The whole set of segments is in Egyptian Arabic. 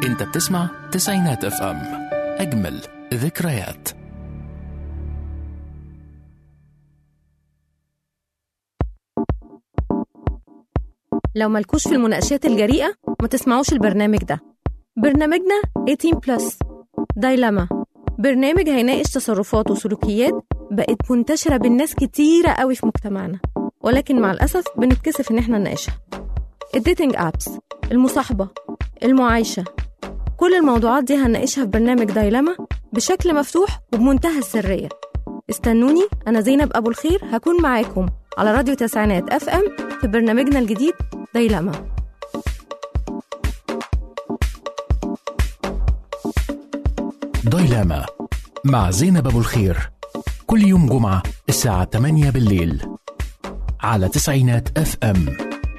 انت بتسمع تسعينات اف ام اجمل ذكريات لو مالكوش في المناقشات الجريئة ما تسمعوش البرنامج ده برنامجنا 18 بلس دايلاما برنامج هيناقش تصرفات وسلوكيات بقت منتشرة بين ناس كتيرة قوي في مجتمعنا ولكن مع الأسف بنتكسف إن احنا نناقشها الديتنج أبس المصاحبة المعايشة كل الموضوعات دي هنناقشها في برنامج دايلاما بشكل مفتوح وبمنتهى السرية استنوني أنا زينب أبو الخير هكون معاكم على راديو تسعينات اف ام في برنامجنا الجديد دايلاما دايلاما مع زينب ابو الخير كل يوم جمعة الساعة 8 بالليل على تسعينات اف ام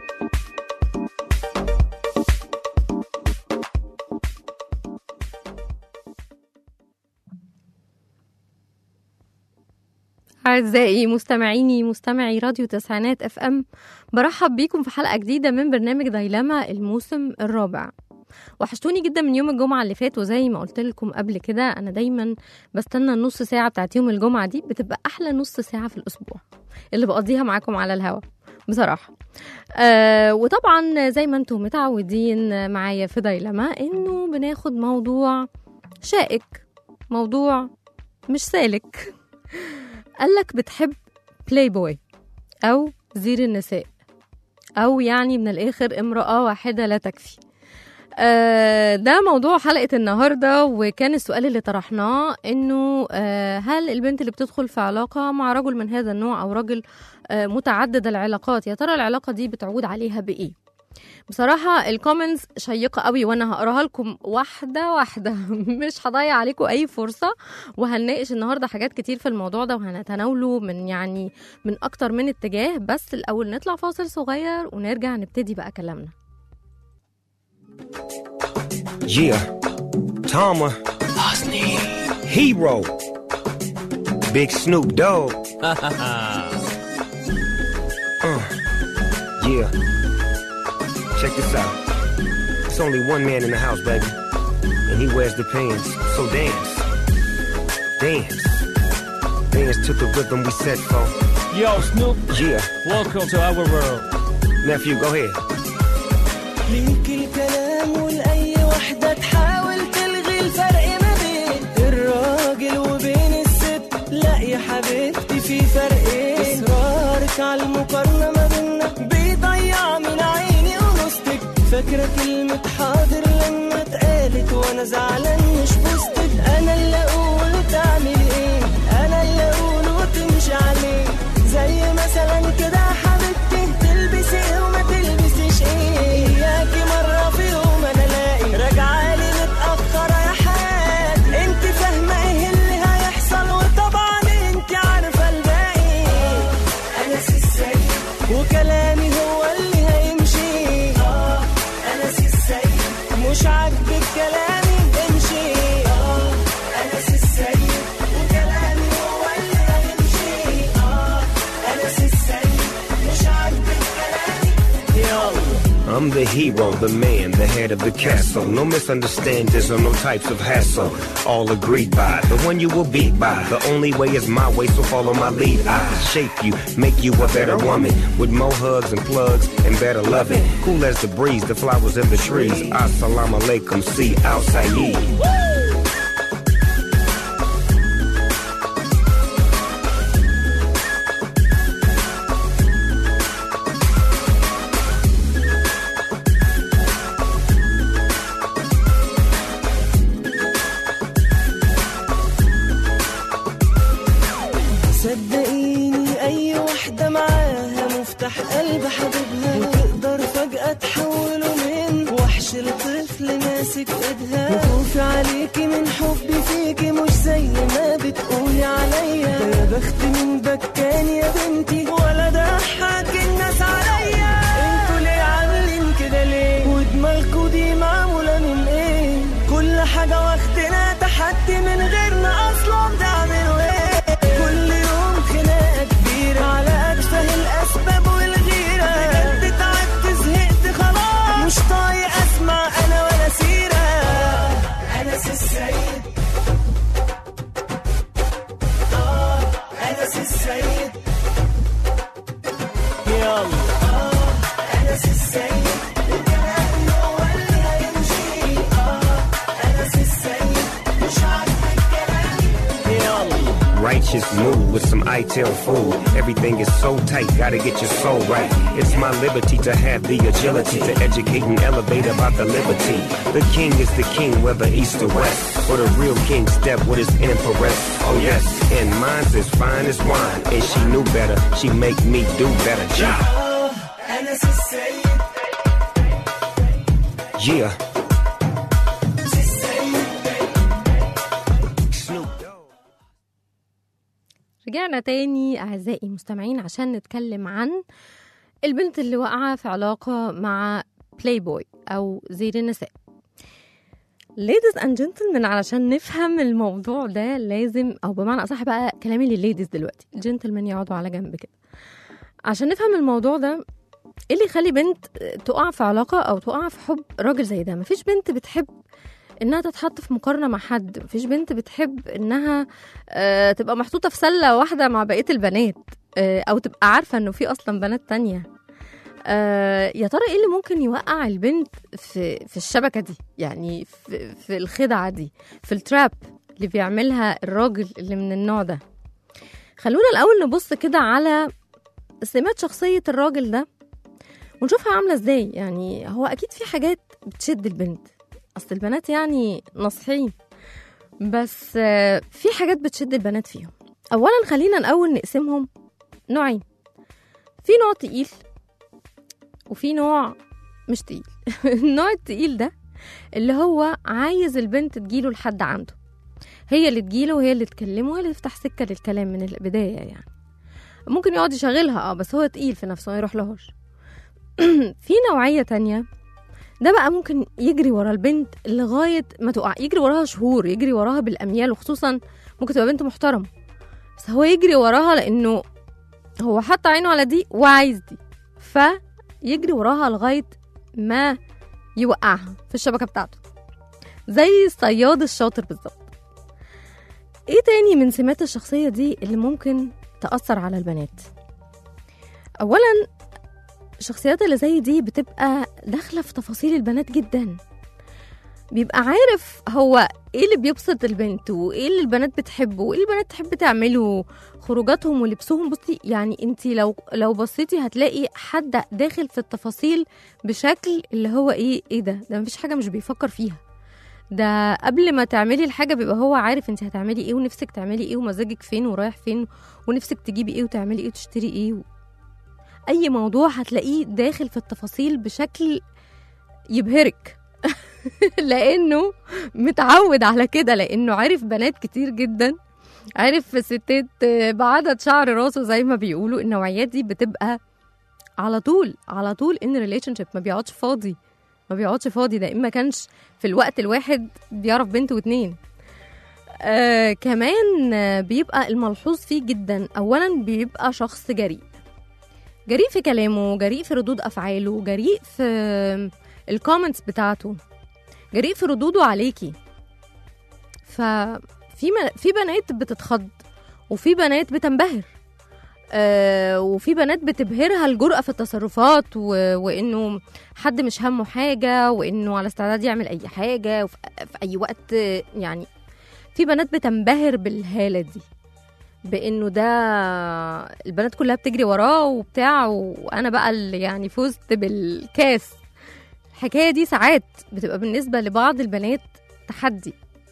أعزائي مستمعيني مستمعي راديو تسعينات اف ام برحب بيكم في حلقة جديدة من برنامج دايلاما الموسم الرابع وحشتوني جدا من يوم الجمعة اللي فات وزي ما قلت لكم قبل كده أنا دايما بستنى النص ساعة بتاعت يوم الجمعة دي بتبقى أحلى نص ساعة في الأسبوع اللي بقضيها معاكم على الهوا بصراحة آه وطبعا زي ما انتم متعودين معايا في دايلاما انه بناخد موضوع شائك موضوع مش سالك قالك بتحب بلاي بوي أو زير النساء أو يعني من الآخر امرأة واحدة لا تكفي آه، ده موضوع حلقة النهاردة وكان السؤال اللي طرحناه انه آه، هل البنت اللي بتدخل في علاقة مع رجل من هذا النوع او رجل آه، متعدد العلاقات يا ترى العلاقة دي بتعود عليها بإيه؟ بصراحة الكومنتس شيقة قوي وانا هقراها لكم واحدة واحدة مش هضيع عليكم اي فرصة وهنناقش النهاردة حاجات كتير في الموضوع ده وهنتناوله من يعني من اكتر من اتجاه بس الاول نطلع فاصل صغير ونرجع نبتدي بقى كلامنا Yeah. Tama. Hero. Big Snoop Dogg. uh, yeah. Check this out. It's only one man in the house, baby. And he wears the pants. So dance. Dance. Dance to the rhythm we set for. Yo, Snoop, Yeah. welcome to our world. Nephew, go ahead. ليك الكلام ولأي وحدة تحاول تلغي الفرق ما بين الراجل وبين الست لا يا حبيبتي في فرقين إصرارك على المقارنة ما بينا بيضيع من عيني ونصتك فاكرة كلمة حاضر لما اتقالت وأنا زعلان مش بوستك أنا اللي أقول وتعمل إيه أنا اللي أقول وتمشي عليه زي مثلا كده يا حبيبتي تلبسي ايه وما تلبسيش ايه اياكي مرة في يوم انا الاقي راجعالي متأخرة يا حياتي انت فاهمة ايه اللي هيحصل وطبعا انت عارفة الباقي انا السيد وكلامي هو اللي هيمشي اه انا السيد مش عاجبك كلامي امشي اه انا السيد وكلامي هو اللي هيمشي اه انا السيد مش عاجبك كلامي يلا I'm the hero, the man, the head of the castle. No misunderstandings or no types of hassle. All agreed by the one you will beat by. The only way is my way, so follow my lead. I shape you, make you a better woman with more hugs and plugs and better loving. Cool as the breeze, the flowers in the trees. Assalamu alaikum, see outside. صدقيني اي واحدة معاها مفتاح قلب حبيبها وتقدر فجأة تحوله من وحش لطفل ماسك ايدها وخوفي عليكي من حبي فيكي مش زي ما بتقولي عليا ده يا بخت من بكان يا بنتي ولا ضحك الناس عليا انتوا ليه عاملين كده ليه ودماغكوا دي معمولة من ايه كل حاجة واخدنا تحدي من غيرنا اصلا تعملوا ايه كل يوم خناقة كبيرة على أتفه الأسباب والغيرة بجد تعبت زهقت خلاص مش طايق أسمع أنا ولا سيرة inches move with some ITIL food. Everything is so tight, gotta get your soul right. It's my liberty to have the agility to educate and elevate about the liberty. The king is the king, whether east or west. For the real king step with his empress. Oh yes, and mine's as fine as wine. And she knew better, she make me do better. Yeah. Yeah. Snoop Dogg. رجعنا تاني أعزائي المستمعين عشان نتكلم عن البنت اللي واقعة في علاقة مع بلاي بوي أو زير النساء ladies and gentlemen علشان نفهم الموضوع ده لازم أو بمعنى أصح بقى كلامي للليديز دلوقتي الجنتلمان يقعدوا على جنب كده عشان نفهم الموضوع ده ايه اللي يخلي بنت تقع في علاقة أو تقع في حب راجل زي ده مفيش بنت بتحب انها تتحط في مقارنة مع حد مفيش بنت بتحب انها آه، تبقى محطوطة في سلة واحدة مع بقية البنات آه، أو تبقى عارفة إنه في أصلا بنات تانية آه، يا ترى إيه اللي ممكن يوقع البنت في في الشبكة دي يعني في, في الخدعة دي في التراب اللي بيعملها الراجل اللي من النوع ده خلونا الأول نبص كده على سمات شخصية الراجل ده ونشوفها عاملة ازاي يعني هو أكيد في حاجات بتشد البنت أصل البنات يعني ناصحين بس آه، في حاجات بتشد البنات فيهم اولا خلينا الاول نقسمهم نوعين في نوع تقيل وفي نوع مش تقيل النوع التقيل ده اللي هو عايز البنت تجيله لحد عنده هي اللي تجيله وهي اللي تكلمه وهي اللي تفتح سكه للكلام من البدايه يعني ممكن يقعد يشغلها اه بس هو تقيل في نفسه ما يروح لهاش في نوعيه تانية ده بقى ممكن يجري ورا البنت لغايه ما تقع يجري وراها شهور يجري وراها بالاميال وخصوصا ممكن تبقى بنت محترمه بس هو يجري وراها لانه هو حط عينه على دي وعايز دي فيجري وراها لغايه ما يوقعها في الشبكه بتاعته زي الصياد الشاطر بالظبط ايه تاني من سمات الشخصيه دي اللي ممكن تاثر على البنات اولا الشخصيات اللي زي دي بتبقى داخله في تفاصيل البنات جدا بيبقى عارف هو ايه اللي بيبسط البنت وايه اللي البنات بتحبه وايه اللي البنات تحب تعمله خروجاتهم ولبسهم بصي يعني انت لو لو بصيتي هتلاقي حد داخل في التفاصيل بشكل اللي هو ايه ايه ده ده مفيش حاجه مش بيفكر فيها ده قبل ما تعملي الحاجه بيبقى هو عارف انت هتعملي ايه ونفسك تعملي ايه ومزاجك فين ورايح فين ونفسك تجيبي ايه وتعملي ايه وتشتري ايه و... اي موضوع هتلاقيه داخل في التفاصيل بشكل يبهرك لانه متعود على كده لانه عارف بنات كتير جدا عارف ستات بعدد شعر راسه زي ما بيقولوا النوعيات دي بتبقى على طول على طول ان ريليشن شيب ما بيقعدش فاضي ما بيقعدش فاضي ده اما كانش في الوقت الواحد بيعرف بنت واتنين آه كمان آه، بيبقى الملحوظ فيه جدا اولا بيبقى شخص جريء جريء في كلامه جريء في ردود افعاله جريء في الكومنتس بتاعته جريء في ردوده عليكي ففي م- في بنات بتتخض وفي بنات بتنبهر آه وفي بنات بتبهرها الجرأة في التصرفات و... وإنه حد مش همه حاجة وإنه على استعداد يعمل أي حاجة وفي في أي وقت آه، يعني في بنات بتنبهر بالهالة دي بإنه ده البنات كلها بتجري وراه وبتاع وأنا بقى اللي يعني فزت بالكاس الحكايه دي ساعات بتبقى بالنسبه لبعض البنات تحدي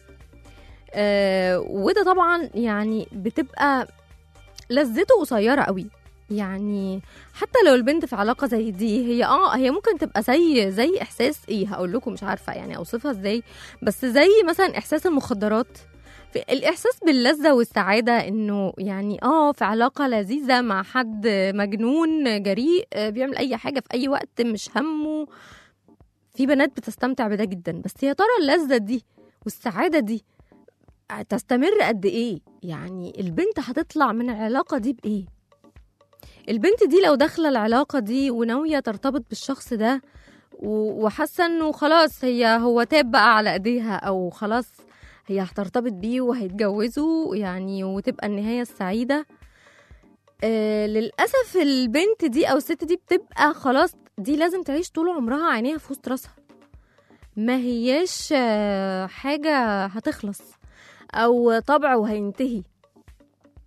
آه وده طبعا يعني بتبقى لذته قصيره قوي يعني حتى لو البنت في علاقه زي دي هي اه هي ممكن تبقى زي زي احساس ايه هقول لكم مش عارفه يعني اوصفها ازاي بس زي مثلا احساس المخدرات في الاحساس باللذه والسعاده انه يعني اه في علاقه لذيذه مع حد مجنون جريء آه، بيعمل اي حاجه في اي وقت مش همه في بنات بتستمتع بده جدا بس يا ترى اللذة دي والسعادة دي تستمر قد ايه يعني البنت هتطلع من العلاقة دي بايه البنت دي لو داخلة العلاقة دي وناوية ترتبط بالشخص ده و- وحاسة انه خلاص هي هو تاب بقى على ايديها او خلاص هي هترتبط بيه وهيتجوزوا يعني وتبقى النهاية السعيدة آه للأسف البنت دي أو الست دي بتبقى خلاص دي لازم تعيش طول عمرها عينيها في وسط راسها ما هياش آه، حاجة هتخلص أو طبع وهينتهي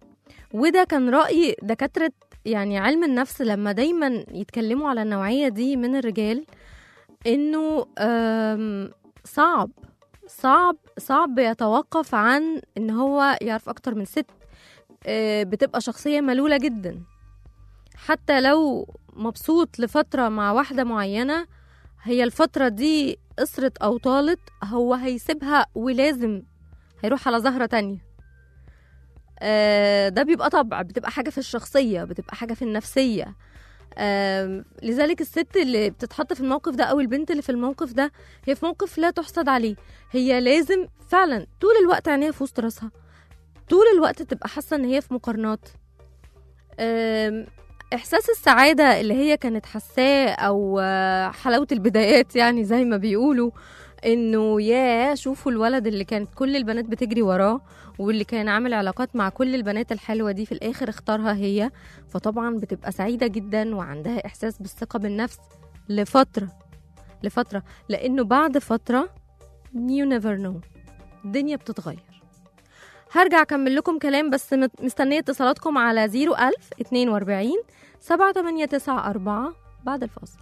وده كان رأي دكاترة يعني علم النفس لما دايما يتكلموا على النوعية دي من الرجال انه آم، صعب صعب صعب يتوقف عن ان هو يعرف اكتر من ست آه، بتبقى شخصية ملولة جدا حتى لو مبسوط لفترة مع واحدة معينة هي الفترة دي قصرت أو طالت هو هيسيبها ولازم هيروح على زهرة تانية آه، ده بيبقى طبع بتبقى حاجة في الشخصية بتبقى حاجة في النفسية آم، لذلك الست اللي بتتحط في الموقف ده أو البنت اللي في الموقف ده هي في موقف لا تحسد عليه هي لازم فعلا طول الوقت عينيها في وسط راسها طول الوقت تبقى حاسة إن هي في مقارنات آم، إحساس السعادة اللي هي كانت حاساه أو آه، حلاوة البدايات يعني زي ما بيقولوا إنه يا شوفوا الولد اللي كانت كل البنات بتجري وراه واللي كان عامل علاقات مع كل البنات الحلوة دي في الآخر اختارها هي فطبعا بتبقى سعيدة جدا وعندها إحساس بالثقة بالنفس لفترة لفترة لأنه بعد فترة you never know الدنيا بتتغير هرجع أكمل لكم كلام بس مت- مستنية اتصالاتكم على 01000 42 7894 بعد الفاصل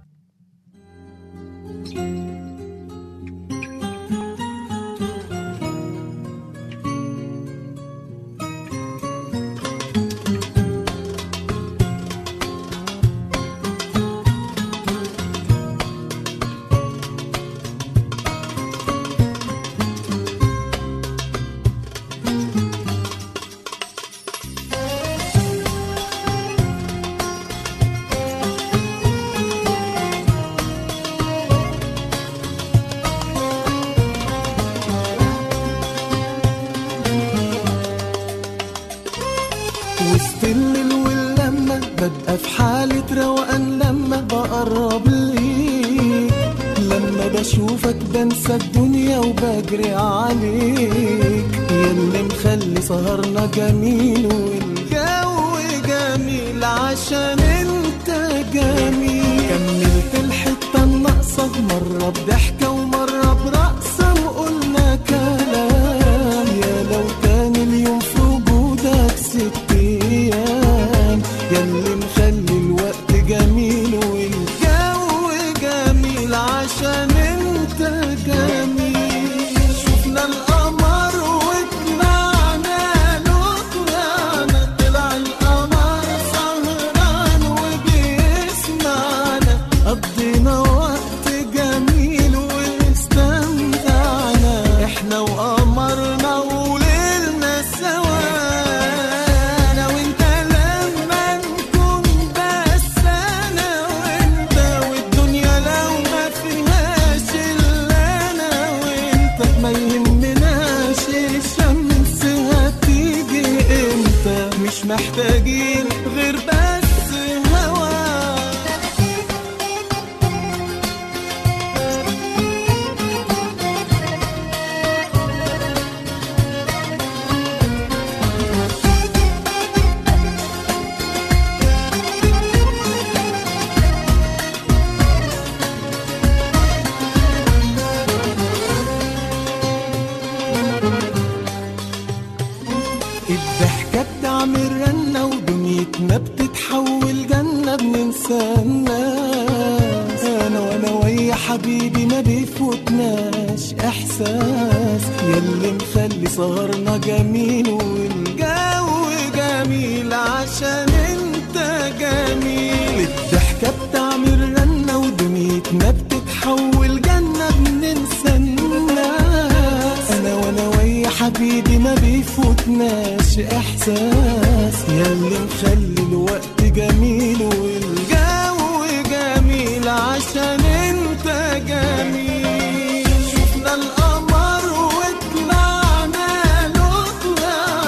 وسط الليل واللمة ببقى في حالة روقان لما بقرب ليك لما بشوفك بنسى الدنيا وبجري عليك يا اللي مخلي سهرنا جميل والجو جميل عشان انت جميل كملت الحتة الناقصة مرة بضحكة ومرة برقصة وقلنا كلام يا لو كان اليوم في وجودك ست ايام يا اللي مخلي الوقت جميل والجو جميل عشان انت جميل شفنا القمر وطلعنا له طلعنا طلع القمر سهران وبيسمعنا قضينا وقت جميل واستمتعنا احنا وقمرنا وليلنا سوا انا وانت لما نكون بس انا وانت والدنيا لو ما فيهاش الا انا وانت ما يهمناش الشمس هتيجي امتى مش محتاجين غير بس هوا الضحكة بتعمل رنة ودنيتنا بتتحول جنة بننسى الناس أنا وأنا ويا حبيبي ما بيفوتناش إحساس ياللي مخلي سهرنا جميل والجو جميل عشان أنت جميل الضحكة بتعمل رنة ودنيتنا بتتحول جنة بننسى الناس أنا وأنا ويا حبيبي ما بيفوتناش إحساس ياللي مخلي الوقت جميل والجو جميل عشان أنت جميل شفنا القمر وطلعنا له طلعنا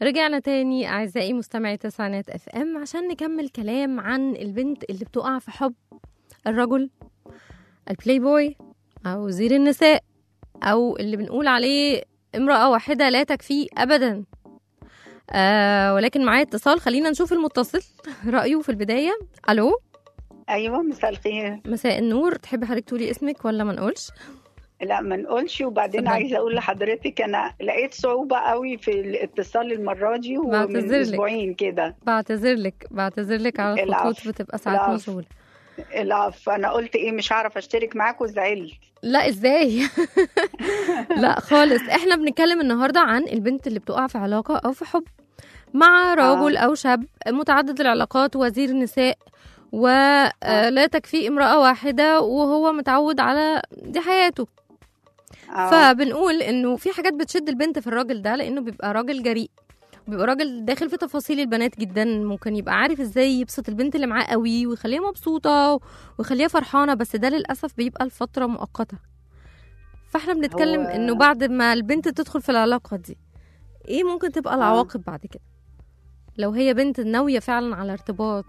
رجعنا تاني أعزائي مستمعي تسعينات اف ام عشان نكمل كلام عن البنت اللي بتقع في حب الرجل البلاي بوي أو وزير النساء أو اللي بنقول عليه امرأة واحدة لا تكفيه أبدا آه ولكن معايا اتصال خلينا نشوف المتصل رأيه في البداية ألو ايوه مساء الخير مساء النور تحبي حضرتك تقولي اسمك ولا ما نقولش لا ما نقولش وبعدين اتفضلي. عايزه اقول لحضرتك انا لقيت صعوبه قوي في الاتصال المره دي بعتذر ومن لك. اسبوعين كده بعتذر لك بعتذر لك على الخطوط العفو. بتبقى ساعات العفو. مشغولة العفو انا قلت ايه مش هعرف اشترك معاكم زعلت لا ازاي لا خالص احنا بنتكلم النهارده عن البنت اللي بتقع في علاقه او في حب مع رجل او شاب متعدد العلاقات وزير نساء ولا تكفي امرأة واحدة وهو متعود على دي حياته آه. فبنقول انه في حاجات بتشد البنت في الراجل ده لانه بيبقى راجل جريء بيبقى راجل داخل في تفاصيل البنات جدا ممكن يبقى عارف ازاي يبسط البنت اللي معاه قوي ويخليها مبسوطه ويخليها فرحانه بس ده للاسف بيبقى لفتره مؤقته فاحنا بنتكلم هو- انه بعد ما البنت تدخل في العلاقه دي ايه ممكن تبقى العواقب بعد كده لو هي بنت ناويه فعلا على ارتباط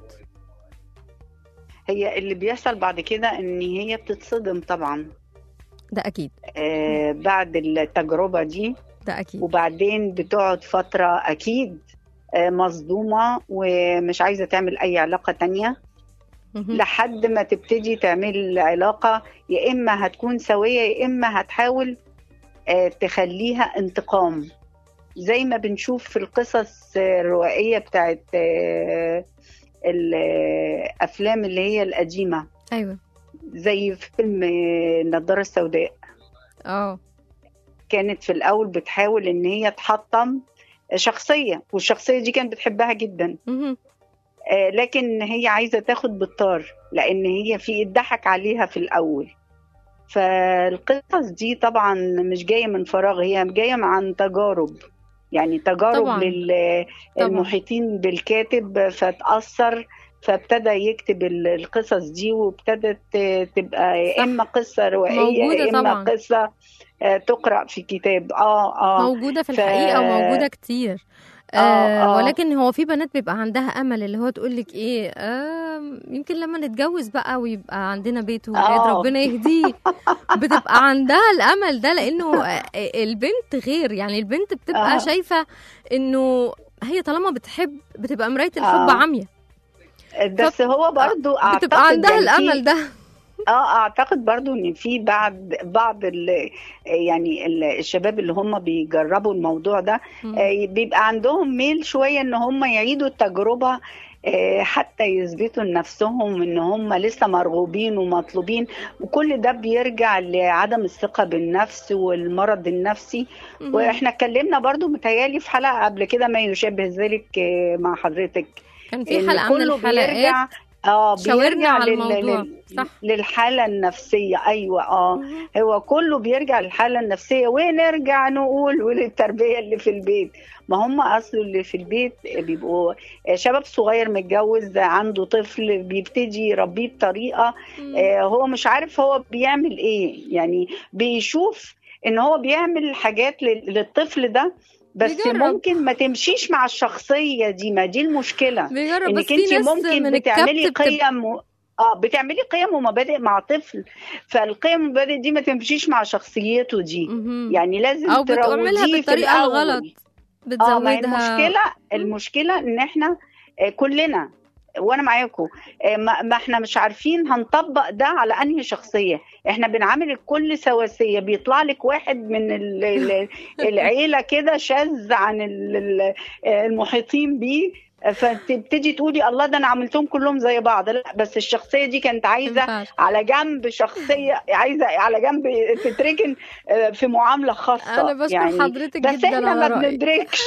هي اللي بيحصل بعد كده ان هي بتتصدم طبعا ده اكيد آه بعد التجربه دي ده اكيد وبعدين بتقعد فتره اكيد آه مصدومه ومش عايزه تعمل اي علاقه تانية مهم. لحد ما تبتدي تعمل علاقة يا إما هتكون سوية يا إما هتحاول آه، تخليها انتقام زي ما بنشوف في القصص آه، الروائية بتاعت آه، الأفلام اللي هي القديمة ايوه زي فيلم آه، النضارة السوداء اه كانت في الأول بتحاول إن هي تحطم شخصية والشخصية دي كانت بتحبها جدا مهم. آه، لكن هي عايزه تاخد بالطار لان هي في اتضحك عليها في الاول فالقصص دي طبعا مش جايه من فراغ هي جايه عن تجارب يعني تجارب طبعاً. للمحيطين بالكاتب فتأثر فابتدى يكتب ال- القصص دي وابتدت آه، تبقى يا صح. اما قصه روائيه موجودة يا اما طبعاً. قصه آه، تقرا في كتاب اه اه موجودة في ف- الحقيقة وموجودة كتير آه، آه آه. ولكن هو في بنات بيبقى عندها امل اللي هو تقول لك ايه آه يمكن لما نتجوز بقى ويبقى عندنا بيت وولاد آه. ربنا يهديه بتبقى عندها الامل ده لانه آه، البنت غير يعني البنت بتبقى آه. شايفه انه هي طالما بتحب بتبقى مرايه الحب آه. عاميه بس هو برضو اعتقد بتبقى عندها يعني في- الامل ده اه اعتقد برضو ان في بعض بعض ال يعني ال- الشباب اللي هم بيجربوا الموضوع ده مم. آه، بيبقى عندهم ميل شويه ان هم يعيدوا التجربه آه، حتى يثبتوا لنفسهم ان هم لسه مرغوبين ومطلوبين وكل ده بيرجع لعدم الثقه بالنفس والمرض النفسي مم. واحنا اتكلمنا برضو متهيالي في حلقه قبل كده ما يشابه ذلك آه، مع حضرتك كان في إن حلقه من كله الحلقات بيرجع اه شاورنا بيرجع على لل- الموضوع. لل- صح. للحاله النفسيه ايوه اه هو كله بيرجع للحاله النفسيه ونرجع نقول وللتربيه اللي في البيت ما هم اصل اللي في البيت بيبقوا شباب صغير متجوز عنده طفل بيبتدي يربيه بطريقه مم. آه، هو مش عارف هو بيعمل ايه يعني بيشوف ان هو بيعمل حاجات لل- للطفل ده بس بيجرب. ممكن ما تمشيش مع الشخصيه دي ما دي المشكله بيجرب بس انك في انت ناس ممكن من بتعملي الكبت بتبقى- قيم و... اه بتعملي قيم ومبادئ مع طفل فالقيم والمبادئ دي ما تمشيش مع شخصيته دي مهم. يعني لازم او بتعملها تروجيه في بالطريقه الأول. الغلط اه ما هي بتزودها المشكله المشكله ان احنا آه، كلنا وانا معاكم آه، ما ما احنا مش عارفين هنطبق ده على انهي شخصيه احنا بنعامل الكل سواسيه بيطلع لك واحد من ال- ال- العيله كده شاذ عن ال- ال- المحيطين بيه فتبتدي تقولي الله ده انا عملتهم كلهم زي بعض لا بس الشخصيه دي كانت عايزه ينفعش. على جنب شخصيه عايزه على جنب تتركن آه، في معامله خاصه انا بشكر يعني حضرتك بس جدا احنا على ما رايك بندركش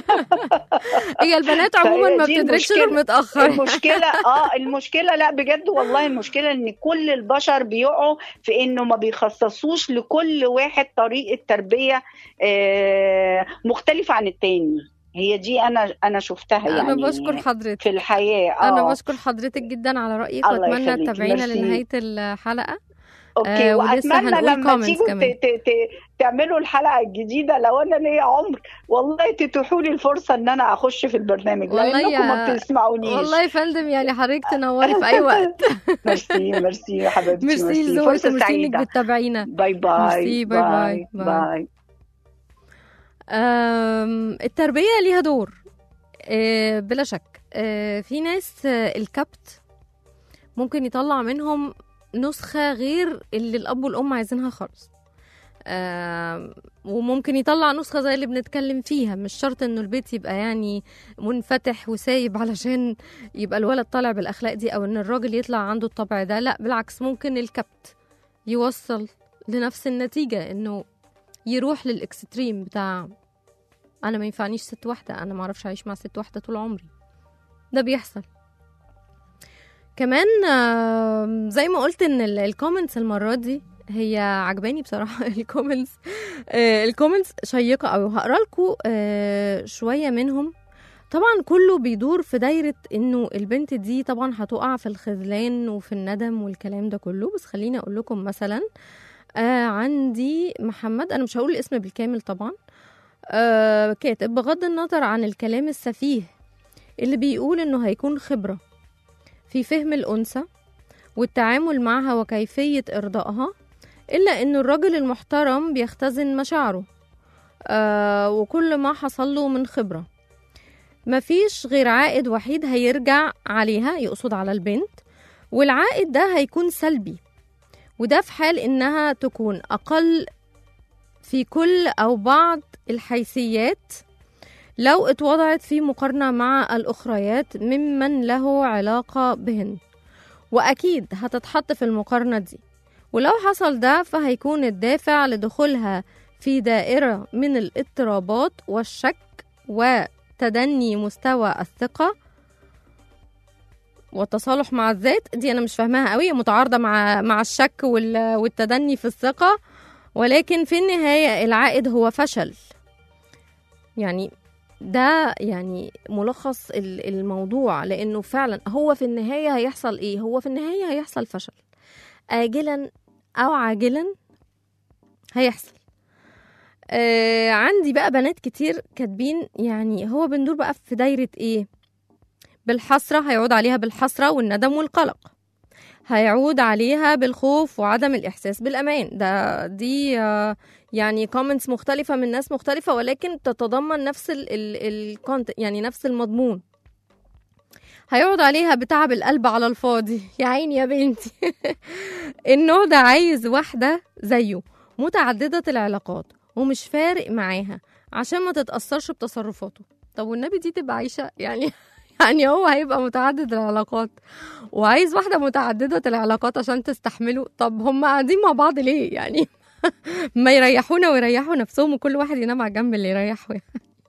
هي البنات عموما فهي ما دي بتدركش غير المشكلة. متاخر المشكله اه المشكله لا بجد والله المشكله ان كل البشر بيقعوا في انه ما بيخصصوش لكل واحد طريقه تربيه آه مختلفه عن التاني هي دي انا انا شفتها يعني انا بشكر حضرتك في الحياه اه انا بشكر حضرتك جدا على رايك الله واتمنى يخليك. تتابعينا ميرسي. لنهايه الحلقه اوكي آه، ولسه واتمنى هنقول لما comments تيجوا كمان. ت- ت- ت- تعملوا الحلقه الجديده لو انا ليا عمر والله تتيحوا لي الفرصه ان انا اخش في البرنامج والله لانكم ما يا- بتسمعونيش والله يا فندم يعني حضرتك تنوري في اي وقت ميرسي ميرسي يا حبيبتي ميرسي لذوقك فرصه وميرسي انك سعيده بتتابعينا باي باي ميرسي، باي باي، باي. باي أم، التربية ليها دور أه، بلا شك أه، في ناس أه، الكبت ممكن يطلع منهم نسخة غير اللي الأب والأم عايزينها خالص أم، وممكن يطلع نسخة زي اللي بنتكلم فيها مش شرط انه البيت يبقى يعني منفتح وسايب علشان يبقى الولد طالع بالأخلاق دي أو ان الراجل يطلع عنده الطبع ده لا بالعكس ممكن الكبت يوصل لنفس النتيجة انه يروح للاكستريم بتاع انا ما ينفعنيش ست واحده انا ما اعرفش اعيش مع ست واحده طول عمري ده بيحصل كمان آم، زي ما قلت ان الكومنتس المره دي هي عجباني بصراحه الكومنتس الكومنتس شيقه قوي وهقرا لكم شويه منهم طبعا كله بيدور في دايره انه البنت دي طبعا هتقع في الخذلان وفي الندم والكلام ده كله بس خليني اقول لكم مثلا آه عندي محمد انا مش هقول الاسم بالكامل طبعا آه كاتب بغض النظر عن الكلام السفيه اللي بيقول انه هيكون خبرة في فهم الأنثى والتعامل معها وكيفية إرضائها إلا إنه الراجل المحترم بيختزن مشاعره آه وكل ما حصل له من خبرة مفيش غير عائد وحيد هيرجع عليها يقصد على البنت والعائد ده هيكون سلبي وده في حال إنها تكون أقل في كل أو بعض الحيثيات لو اتوضعت في مقارنة مع الأخريات ممن له علاقة بهن وأكيد هتتحط في المقارنة دي ولو حصل ده فهيكون الدافع لدخولها في دائرة من الاضطرابات والشك وتدني مستوى الثقة والتصالح مع الذات دي أنا مش فاهماها قوي متعارضة مع مع الشك وال- والتدني في الثقة ولكن في النهاية العائد هو فشل يعني ده يعني ملخص ال- الموضوع لانه فعلا هو في النهايه هيحصل ايه هو في النهايه هيحصل فشل اجلا او عاجلا هيحصل آه عندي بقى بنات كتير كاتبين يعني هو بندور بقى في دايره ايه بالحسره هيعود عليها بالحسره والندم والقلق هيعود عليها بالخوف وعدم الإحساس بالأمان ده دي آه، يعني كومنتس مختلفة من ناس مختلفة ولكن تتضمن نفس ال ال ال يعني نفس المضمون هيقعد عليها بتعب القلب على الفاضي يا عيني يا بنتي النوع ده عايز واحدة زيه متعددة العلاقات ومش فارق معاها عشان ما تتأثرش بتصرفاته طب والنبي دي تبقى عايشة يعني يعني هو هيبقى متعدد العلاقات وعايز واحدة متعددة العلاقات عشان تستحمله طب هم قاعدين مع بعض ليه يعني ما يريحونا ويريحوا نفسهم وكل واحد ينام على الجنب اللي يريحه يعني.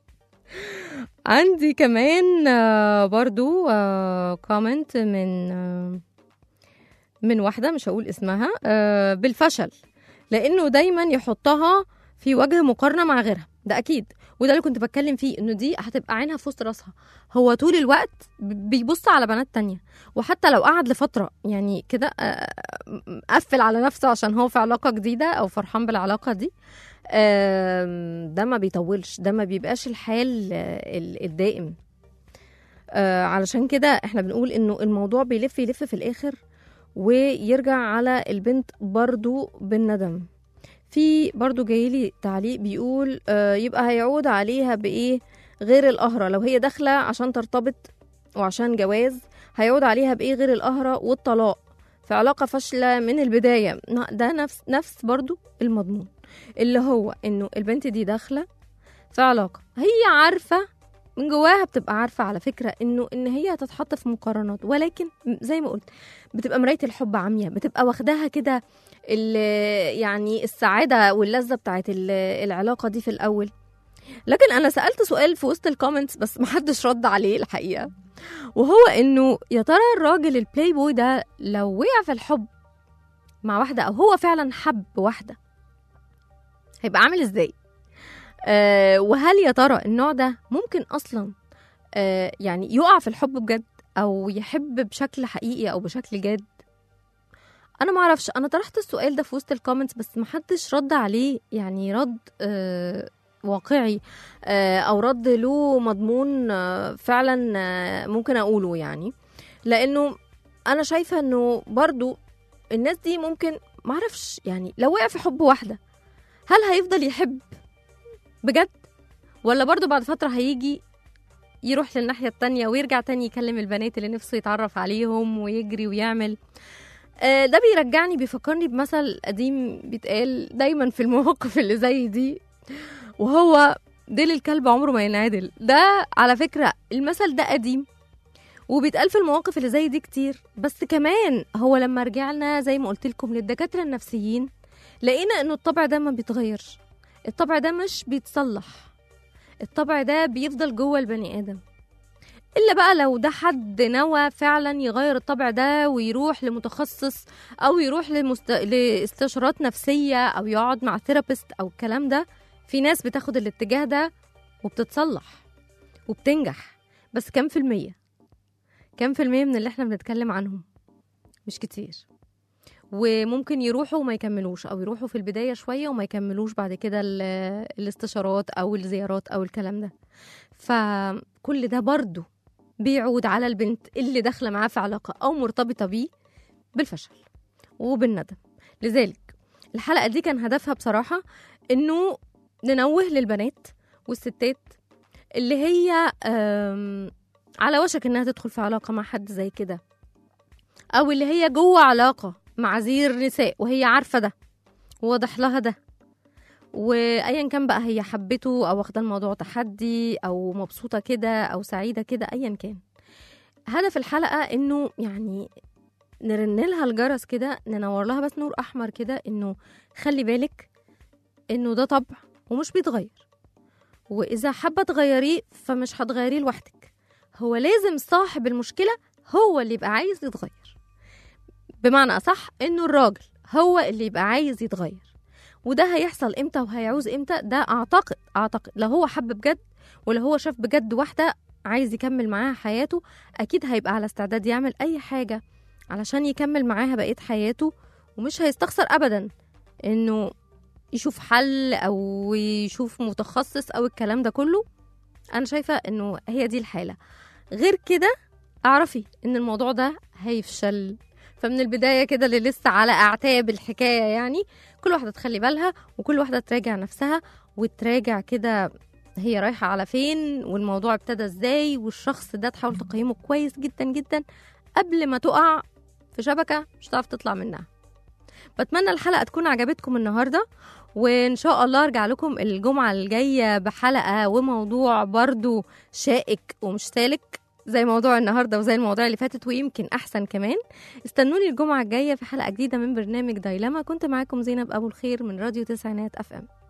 عندي كمان آه، برضو كومنت من آه، من واحدة مش هقول اسمها آه، بالفشل لأنه دايما يحطها في وجه مقارنة مع غيرها ده أكيد وده اللي كنت بتكلم فيه إنه دي هتبقى عينها في وسط راسها هو طول الوقت بيبص على بنات تانية وحتى لو قعد لفترة يعني كده آه، مقفل على نفسه عشان هو في علاقة جديدة أو فرحان بالعلاقة دي آم، ده ما بيطولش ده ما بيبقاش الحال آه، ال- الدائم آه، علشان كده احنا بنقول انه الموضوع بيلف يلف في الاخر ويرجع على البنت برضو بالندم في برضو جايلي تعليق بيقول آه، يبقى هيعود عليها بايه غير القهرة لو هي داخلة عشان ترتبط وعشان جواز هيعود عليها بايه غير القهرة والطلاق في علاقة فاشلة من البداية ن- ده نفس نفس برضو المضمون اللي هو انه البنت دي داخلة في علاقة هي عارفة من جواها بتبقى عارفة على فكرة انه ان هي هتتحط في مقارنات ولكن زي ما قلت بتبقى مراية الحب عمياء بتبقى واخداها كده ال- يعني السعادة واللذة بتاعت ال- العلاقة دي في الأول لكن أنا سألت سؤال في وسط الكومنتس بس محدش رد عليه الحقيقة وهو إنه يا ترى الراجل البلاي بوي ده لو وقع في الحب مع واحدة أو هو فعلا حب واحدة هيبقى عامل إزاي؟ آه وهل يا ترى النوع ده ممكن أصلا آه يعني يقع في الحب بجد أو يحب بشكل حقيقي أو بشكل جاد انا ما اعرفش انا طرحت السؤال ده في وسط الكومنتس بس ما حدش رد عليه يعني رد آه واقعي آه او رد له مضمون آه فعلا آه ممكن اقوله يعني لانه انا شايفه انه برضو الناس دي ممكن ما اعرفش يعني لو وقع في حب واحده هل هيفضل يحب بجد ولا برضو بعد فتره هيجي يروح للناحيه التانية ويرجع تاني يكلم البنات اللي نفسه يتعرف عليهم ويجري ويعمل آه، ده بيرجعني بيفكرني بمثل قديم بيتقال دايما في المواقف اللي زي دي وهو ديل الكلب عمره ما ينعدل ده على فكرة المثل ده قديم وبيتقال في المواقف اللي زي دي كتير بس كمان هو لما رجعنا زي ما قلت لكم للدكاترة النفسيين لقينا انه الطبع ده ما بيتغيرش الطبع ده مش بيتصلح الطبع ده بيفضل جوه البني ادم الا بقى لو ده حد نوى فعلا يغير الطبع ده ويروح لمتخصص او يروح لمست... لاستشارات نفسيه او يقعد مع ثيرابيست او الكلام ده في ناس بتاخد الاتجاه ده وبتتصلح وبتنجح بس كام في المية كام في المية من اللي احنا بنتكلم عنهم مش كتير وممكن يروحوا وما يكملوش او يروحوا في البدايه شويه وما يكملوش بعد كده ال- الاستشارات او الزيارات او الكلام ده فكل ده برضو بيعود على البنت اللي داخله معاه في علاقه او مرتبطه بيه بالفشل وبالندم لذلك الحلقه دي كان هدفها بصراحه انه ننوه للبنات والستات اللي هي آم، على وشك انها تدخل في علاقه مع حد زي كده او اللي هي جوه علاقه مع زير نساء وهي عارفه ده وواضح لها ده وايا كان بقى هي حبته او واخده الموضوع تحدي او مبسوطه كده او سعيده كده ايا كان هدف الحلقه انه يعني نرن لها الجرس كده ننور لها بس نور احمر كده انه خلي بالك انه ده طبع ومش بيتغير واذا حابه تغيريه فمش هتغيريه لوحدك هو لازم صاحب المشكله هو اللي يبقى عايز يتغير بمعنى اصح انه الراجل هو اللي يبقى عايز يتغير وده هيحصل امتى وهيعوز امتى ده اعتقد اعتقد لو هو حب بجد ولو هو شاف بجد واحده عايز يكمل معاها حياته اكيد هيبقى على استعداد يعمل اي حاجه علشان يكمل معاها بقيه حياته ومش هيستخسر ابدا انه يشوف حل او يشوف متخصص او الكلام ده كله انا شايفه انه هي دي الحاله غير كده اعرفي ان الموضوع ده هيفشل فمن البدايه كده اللي لسه على اعتاب الحكايه يعني كل واحده تخلي بالها وكل واحده تراجع نفسها وتراجع كده هي رايحه على فين والموضوع ابتدى ازاي والشخص ده تحاول تقيمه كويس جدا جدا قبل ما تقع في شبكه مش هتعرف تطلع منها بتمنى الحلقه تكون عجبتكم النهارده وان شاء الله ارجع لكم الجمعه الجايه بحلقه وموضوع برضو شائك ومش سالك زي موضوع النهارده وزي المواضيع اللي فاتت ويمكن احسن كمان استنوني الجمعه الجايه في حلقه جديده من برنامج دايلما كنت معاكم زينب ابو الخير من راديو تسعينات اف ام